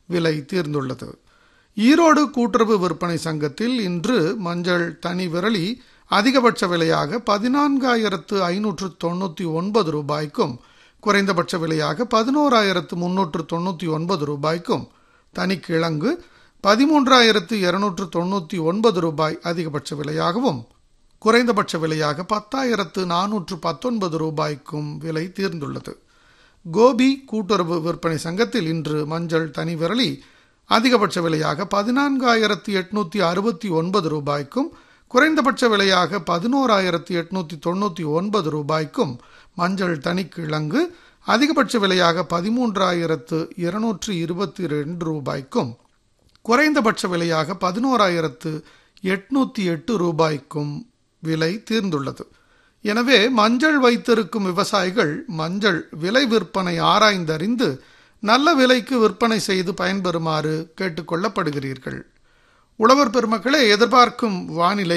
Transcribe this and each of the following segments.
விலை தீர்ந்துள்ளது ஈரோடு கூட்டுறவு விற்பனை சங்கத்தில் இன்று மஞ்சள் தனி விரலி அதிகபட்ச விலையாக பதினான்காயிரத்து ஐநூற்று தொண்ணூற்றி ஒன்பது ரூபாய்க்கும் குறைந்தபட்ச விலையாக பதினோராயிரத்து முன்னூற்று தொண்ணூற்றி ஒன்பது ரூபாய்க்கும் தனிக்கிழங்கு பதிமூன்றாயிரத்து இருநூற்று தொண்ணூற்றி ஒன்பது ரூபாய் அதிகபட்ச விலையாகவும் குறைந்தபட்ச விலையாக பத்தாயிரத்து நானூற்று பத்தொன்பது ரூபாய்க்கும் விலை தீர்ந்துள்ளது கோபி கூட்டுறவு விற்பனை சங்கத்தில் இன்று மஞ்சள் தனி விரலி அதிகபட்ச விலையாக பதினான்காயிரத்து எட்நூத்தி அறுபத்தி ஒன்பது ரூபாய்க்கும் குறைந்தபட்ச விலையாக பதினோராயிரத்து எட்நூத்தி தொண்ணூற்றி ஒன்பது ரூபாய்க்கும் மஞ்சள் தனிக்கிழங்கு அதிகபட்ச விலையாக பதிமூன்றாயிரத்து இருநூற்று இருபத்தி ரெண்டு ரூபாய்க்கும் குறைந்தபட்ச விலையாக பதினோராயிரத்து எட்நூத்தி எட்டு ரூபாய்க்கும் விலை தீர்ந்துள்ளது எனவே மஞ்சள் வைத்திருக்கும் விவசாயிகள் மஞ்சள் விலை விற்பனை ஆராய்ந்தறிந்து நல்ல விலைக்கு விற்பனை செய்து பயன்பெறுமாறு கேட்டுக்கொள்ளப்படுகிறீர்கள் உழவர் பெருமக்களே எதிர்பார்க்கும் வானிலை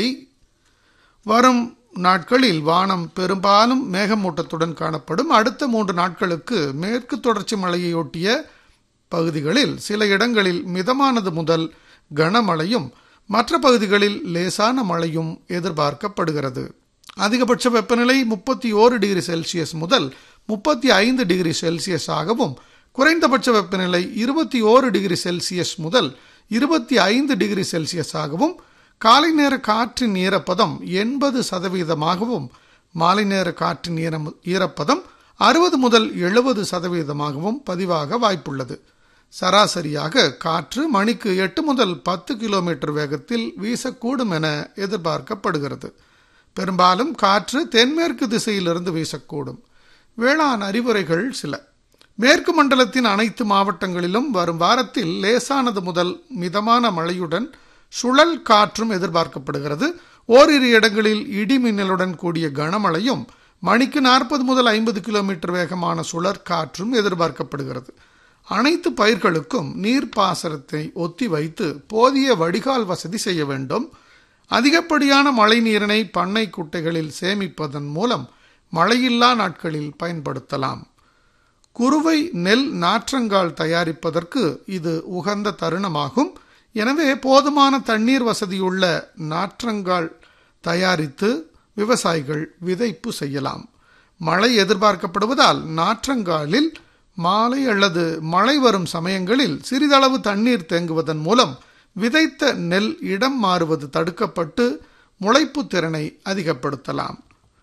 வரும் நாட்களில் வானம் பெரும்பாலும் மேகமூட்டத்துடன் காணப்படும் அடுத்த மூன்று நாட்களுக்கு மேற்கு தொடர்ச்சி மலையையொட்டிய பகுதிகளில் சில இடங்களில் மிதமானது முதல் கனமழையும் மற்ற பகுதிகளில் லேசான மழையும் எதிர்பார்க்கப்படுகிறது அதிகபட்ச வெப்பநிலை முப்பத்தி ஓரு டிகிரி செல்சியஸ் முதல் முப்பத்தி ஐந்து டிகிரி செல்சியஸ் ஆகவும் குறைந்தபட்ச வெப்பநிலை இருபத்தி ஓரு டிகிரி செல்சியஸ் முதல் இருபத்தி ஐந்து டிகிரி செல்சியஸ் ஆகவும் காலை நேர காற்றின் ஈரப்பதம் எண்பது சதவீதமாகவும் மாலை நேர காற்றின் ஈரம் ஈரப்பதம் அறுபது முதல் எழுபது சதவீதமாகவும் பதிவாக வாய்ப்புள்ளது சராசரியாக காற்று மணிக்கு எட்டு முதல் பத்து கிலோமீட்டர் வேகத்தில் வீசக்கூடும் என எதிர்பார்க்கப்படுகிறது பெரும்பாலும் காற்று தென்மேற்கு திசையிலிருந்து வீசக்கூடும் வேளாண் அறிவுரைகள் சில மேற்கு மண்டலத்தின் அனைத்து மாவட்டங்களிலும் வரும் வாரத்தில் லேசானது முதல் மிதமான மழையுடன் சுழல் காற்றும் எதிர்பார்க்கப்படுகிறது ஓரிரு இடங்களில் இடி மின்னலுடன் கூடிய கனமழையும் மணிக்கு நாற்பது முதல் ஐம்பது கிலோமீட்டர் வேகமான சுழற் காற்றும் எதிர்பார்க்கப்படுகிறது அனைத்து பயிர்களுக்கும் நீர்ப்பாசனத்தை ஒத்தி வைத்து போதிய வடிகால் வசதி செய்ய வேண்டும் அதிகப்படியான மழை நீரினை பண்ணை குட்டைகளில் சேமிப்பதன் மூலம் மழையில்லா நாட்களில் பயன்படுத்தலாம் குறுவை நெல் நாற்றங்கால் தயாரிப்பதற்கு இது உகந்த தருணமாகும் எனவே போதுமான தண்ணீர் வசதியுள்ள நாற்றங்கால் தயாரித்து விவசாயிகள் விதைப்பு செய்யலாம் மழை எதிர்பார்க்கப்படுவதால் நாற்றங்காலில் மாலை அல்லது மழை வரும் சமயங்களில் சிறிதளவு தண்ணீர் தேங்குவதன் மூலம் விதைத்த நெல் இடம் மாறுவது தடுக்கப்பட்டு முளைப்பு திறனை அதிகப்படுத்தலாம்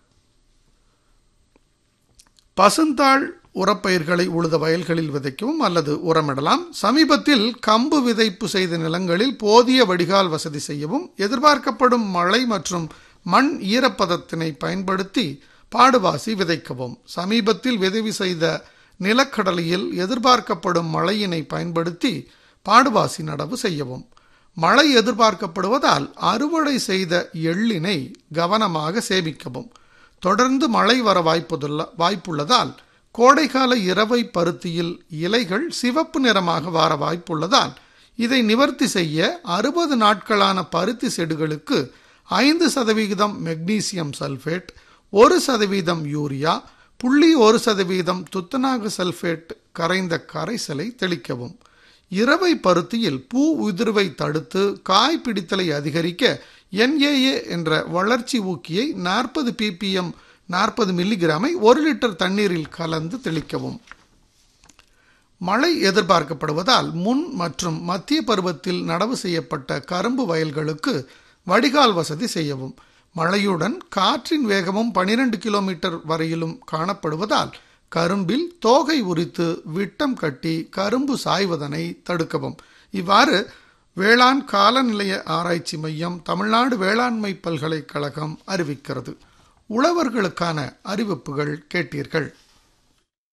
பசுந்தாள் உரப்பயிர்களை உழுத வயல்களில் விதைக்கவும் அல்லது உரமிடலாம் சமீபத்தில் கம்பு விதைப்பு செய்த நிலங்களில் போதிய வடிகால் வசதி செய்யவும் எதிர்பார்க்கப்படும் மழை மற்றும் மண் ஈரப்பதத்தினை பயன்படுத்தி பாடுவாசி விதைக்கவும் சமீபத்தில் விதைவு செய்த நிலக்கடலையில் எதிர்பார்க்கப்படும் மழையினை பயன்படுத்தி பாடுவாசி நடவு செய்யவும் மழை எதிர்பார்க்கப்படுவதால் அறுவடை செய்த எள்ளினை கவனமாக சேமிக்கவும் தொடர்ந்து மழை வர வாய்ப்புள்ள வாய்ப்புள்ளதால் கோடைகால இரவை பருத்தியில் இலைகள் சிவப்பு நிறமாக வர வாய்ப்புள்ளதால் இதை நிவர்த்தி செய்ய அறுபது நாட்களான பருத்தி செடுகளுக்கு ஐந்து சதவிகிதம் மெக்னீசியம் சல்ஃபேட் ஒரு சதவீதம் யூரியா புள்ளி ஒரு சதவீதம் துத்தநாக சல்ஃபேட் கரைந்த கரைசலை தெளிக்கவும் இரவை பருத்தியில் பூ உதிர்வை தடுத்து காய் பிடித்தலை அதிகரிக்க என்ஏஏ என்ற வளர்ச்சி ஊக்கியை நாற்பது பிபிஎம் நாற்பது மில்லிகிராமை ஒரு லிட்டர் தண்ணீரில் கலந்து தெளிக்கவும் மழை எதிர்பார்க்கப்படுவதால் முன் மற்றும் மத்திய பருவத்தில் நடவு செய்யப்பட்ட கரும்பு வயல்களுக்கு வடிகால் வசதி செய்யவும் மழையுடன் காற்றின் வேகமும் பனிரெண்டு கிலோமீட்டர் வரையிலும் காணப்படுவதால் கரும்பில் தோகை உரித்து விட்டம் கட்டி கரும்பு சாய்வதனை தடுக்கவும் இவ்வாறு வேளாண் காலநிலைய ஆராய்ச்சி மையம் தமிழ்நாடு வேளாண்மை பல்கலைக்கழகம் அறிவிக்கிறது உழவர்களுக்கான அறிவிப்புகள் கேட்டீர்கள்